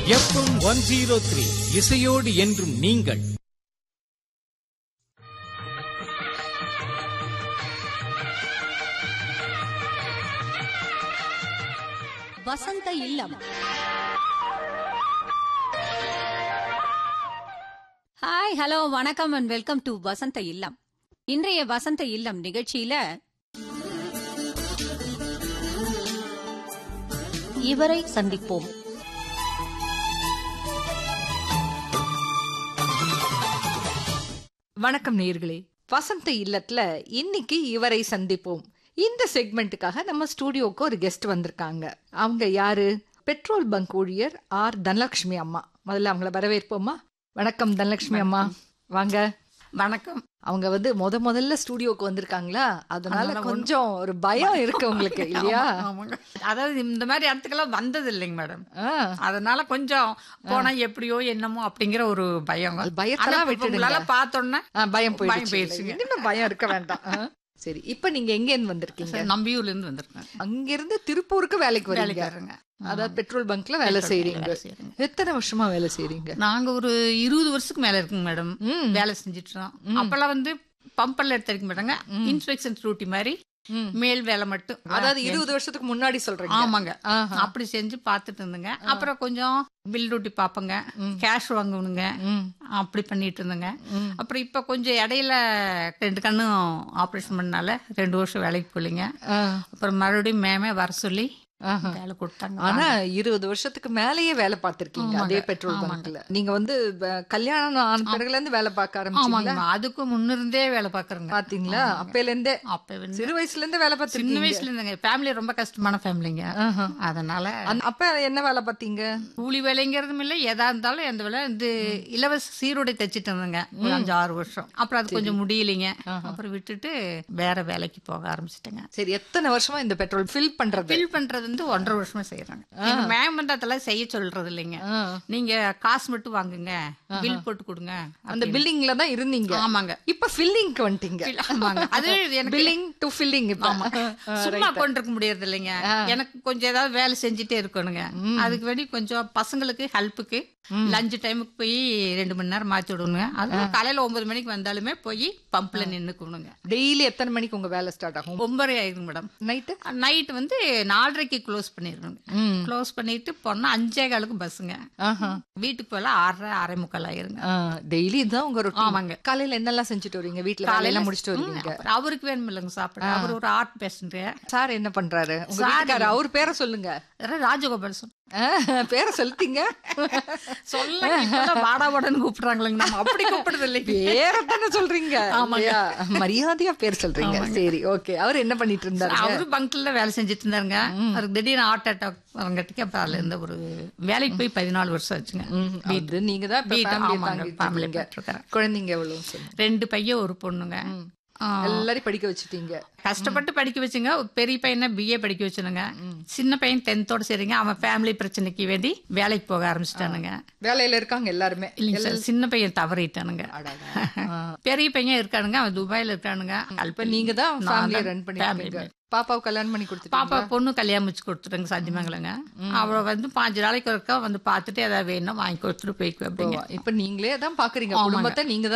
FM one zero three இசையோடு என்றும் நீங்கள் வசந்த இல்லம் ஹாய் ஹலோ வணக்கம் அண்ட் வெல்கம் டு வசந்த இல்லம் இன்றைய வசந்த இல்லம் நிகழ்ச்சியில இவரை சந்திப்போம் வணக்கம் நேர்களே வசந்த இல்லத்துல இன்னைக்கு இவரை சந்திப்போம் இந்த செக்மெண்ட்டுக்காக நம்ம ஸ்டூடியோக்கு ஒரு கெஸ்ட் வந்திருக்காங்க அவங்க யாரு பெட்ரோல் பங்க் ஊழியர் ஆர் தனலட்சுமி அம்மா முதல்ல அவங்கள வரவேற்போமா வணக்கம் தனலட்சுமி அம்மா வாங்க வணக்கம் அவங்க வந்து முத முதல்ல ஸ்டூடியோக்கு வந்திருக்காங்களா அதனால அதனால ஒண்ணும்- கொஞ்சம் ஒரு பயம் இருக்கு உங்களுக்கு இல்லையா ஆமா, ஆமாங்க. அதாவது இந்த மாதிரி இடத்துக்கெல்லாம் வந்தது இல்லைங்க மேடம் ஆ, அதனால கொஞ்சம் போனா எப்படியோ என்னமோ அப்படிங்கிற ஒரு பயம் அது பயத்தெல்லாம் விட்டுடுங்க. பார்த்தோன்னே ஆ, பயம் பயம் போயிடுச்சு போயிடுச்சுங்க. இனிமே பயம் இருக்க வேண்டாம் ஆ, சரி இப்ப நீங்க எங்க இருந்து வந்திருக்கீங்க நம்பியூர்ல இருந்து வந்திருக்கேன் அங்கிருந்து திருப்பூருக்கு வேலைக்கு வரீங்க வேலைக்காரங்க அதாவது பெட்ரோல் பங்க்ல வேலை செய்றீங்க வேலை செய்றேங்க. எத்தனை வருஷமா வேலை செய்றீங்க நாங்க ஒரு இருபது வருஷத்துக்கு மேல இருக்குங்க மேடம் ம். வேலை செஞ்சுட்டு இருக்கோம் அப்பெல்லாம் வந்து பம்பெல்லாம் எடுத்துருக்க மாட்டாங்க இன்ஸ்பெக்ஷன் டியூட்டி மாதிரி ம். மேல் வேலை மட்டும் அதாவது இருபது வருஷத்துக்கு முன்னாடி சொல்றீங்க ஆமாங்க ஆஹா. அப்படி செஞ்சு பார்த்துட்டு இருந்தேங்க அப்புறம் கொஞ்சம் பில் டியூட்டி பார்ப்பேங்க கேஷ் வாங்கணுங்க ம். அப்படி பண்ணிட்டு இருந்தேங்க அப்புறம் இப்போ கொஞ்சம் இடையில ரெண்டு கண்ணும் ஆப்ரேஷன் பண்ணனால ரெண்டு வருஷம் வேலைக்கு போகலைங்க ஆ. அப்புறம் மறுபடியும் மேமே வர சொல்லி ஆஹா. வேலை கொடுத்தாங்க ஆனா இருபது வருஷத்துக்கு மேலேயே வேலை பார்த்திருக்கீங்க அதே பெட்ரோல் பங்க்ல நீங்க வந்து வ- கல்யாணம் ஆன பிறகுல இருந்து வேலை பார்க்க ஆரம்பிச்சீங்களா ஆமாங்க அதுக்கு முன்னிருந்தே வேலை பார்க்குறேங்க பாத்தீங்களா அப்பையில இருந்தே அப்போ வந்து சிறு வயசுல இருந்தே வேலை சின்ன பார்த்திருக்கீங்க வயசுல இருந்தேங்க ஃபேமிலி ரொம்ப கஷ்டமான ஃபேமிலிங்க ஆஹா. அதனால அந்த- அப்ப என்ன வேலை பார்த்தீங்க கூலி வேலைங்கிறதும் இல்லை எதா இருந்தாலும் எந்த வேலை இந்த இலவச சீருடை தைச்சிட்டு இருந்தேங்க ஒரு அஞ்சு ஆறு வருஷம் அப்புறம் அது கொஞ்சம் முடியலைங்க அப்புறம் விட்டுட்டு வேற வேலைக்கு போக ஆரம்பிச்சிட்டேங்க சரி எத்தனை வருஷமா இந்த பெட்ரோல் ஃபில் பண்றது பில் பண்றது வந்து ஒன்றரை வருஷமா செய்யறாங்க எங்க மேம் வந்து அதெல்லாம் செய்ய சொல்றது இல்லைங்க ஆ. நீங்க காசு மட்டும் வாங்குங்க பில் போட்டு கொடுங்க அந்த பில்டிங்ல தான் இருந்தீங்க ஆமாங்க இப்ப ஃபில்லிங்க்கு வந்துட்டீங்க ஆமாங்க அது எனக்கு பில்லிங் டு ஃபில்லிங் இப்ப ஆமா சும்மா கொண்டிருக்க முடியறது இல்லைங்க எனக்கு கொஞ்சம் ஏதாவது வேலை செஞ்சுட்டே இருக்கணுங்க அதுக்கு வேண்டி கொஞ்சம் பசங்களுக்கு ஹெல்ப்புக்கு லஞ்ச் டைமுக்கு போய் ரெண்டு மணி நேரம் மாத்தி விடணுங்க அது காலையில ஒன்பது மணிக்கு வந்தாலுமே போய் பம்ப்ல நின்னுக்கணுங்க டெய்லி எத்தனை மணிக்கு உங்க வேலை ஸ்டார்ட் ஆகும் ஒன்பதரை ஆயிடுங்க மேடம் நைட்டு நைட் வந்து நாலரைக்கு க்ளோஸ் பண்ணிடணுங்க க்ளோஸ் பண்ணிட்டு போனா அஞ்சே காலுக்கு பஸ்ஸுங்க ஆஹா வீட்டுக்கு போல ஆறரை அரை முக்கால் ஆயிருங்க டெய்லி இதுதான் உங்க ரொட்டீன் ஆமாங்க. காலையில என்னெல்லாம் செஞ்சுட்டு வரீங்க வீட்ல காலையில முடிச்சுட்டு ம், வருவீங்க அப்புறம் அவருக்கு வேணும் இல்லைங்க சாப்பிட அவர் ஒரு ஆர்ட் பேஷண்ட் சார் என்ன பண்றாரு உங்க சார் வீட்டுக்காரர் அவர் பேரை சொல்லுங்க ராஜகோபால் சொன்ன ஆ, பேரை சொல்லிட்டீங்க சொல்ல வாடா வாடன்னு கூப்பிடுறாங்களேங்க நம்ம அப்படி கூப்பிடுறது இல்லைங்க பேரை தானே சொல்றீங்க இல்லையா? மரியாதையா பேர் சொல்றீங்க சரி ஓகே அவர் என்ன பண்ணிட்டு இருந்தாரு அவரு பங்க்ல வேலை செஞ்சுட்டு இருந்தாருங்க அவருக்கு திடீர்னு ஹார்ட் அட்டாக் வரங்காட்டிக்கு அப்புறம் அதுல இருந்து ஒரு வேலைக்கு போய் பதினாலு வருஷம் ஆச்சுங்க இது நீங்க தான் இப்ப வீட்டு- family ஆமாங்க, தாங்கிட்டு family இருக்கீங்க. பார்த்துருக்கறேன். குழந்தைங்க எவ்வளவு சொல்லுங்க ரெண்டு பையன் ஒரு பொண்ணுங்க ஆ, எல்லாரையும் படிக்க வச்சுட்டீங்க கஷ்டப்பட்டு படிக்க வச்சுங்க பெரிய பையனை பிஏ படிக்க வச்சுனுங்க சின்ன பையன் டென்த்தோட சரிங்க அவன் ஃபேமிலி பிரச்சனைக்கு வேண்டி வேலைக்கு போக ஆரம்பிச்சிட்டானுங்க வேலையில இருக்காங்க எல்லாருமே இல்லைங்க சார் சின்ன பையன் தவறிட்டானுங்க பெரிய பையன் இருக்கானுங்க அவன் துபாயில இருக்கானுங்க இப்ப நீங்க தான் நான் ஃபேமிலியை தான் ரன் பண்ணிருக்கீங்க family. பாப்பாவுக்கு கல்யாணம் பண்ணி கொடுத்துட்டீங்க பாப்பா பொண்ணு கல்யாணம் வச்சு கொடுத்துட்டாங்க சாத்தியமங்கலங்க அவளை வந்து பாஞ்சு நாளைக்கு ஒருக்கா வந்து பார்த்துட்டு ஏதாவது வேணும் வாங்கி கொடுத்துட்டு போய்க்குவேன் அப்படிங்க இப்ப நீங்களே தான் பாக்குறீங்க குடும்பத்தை நீங்க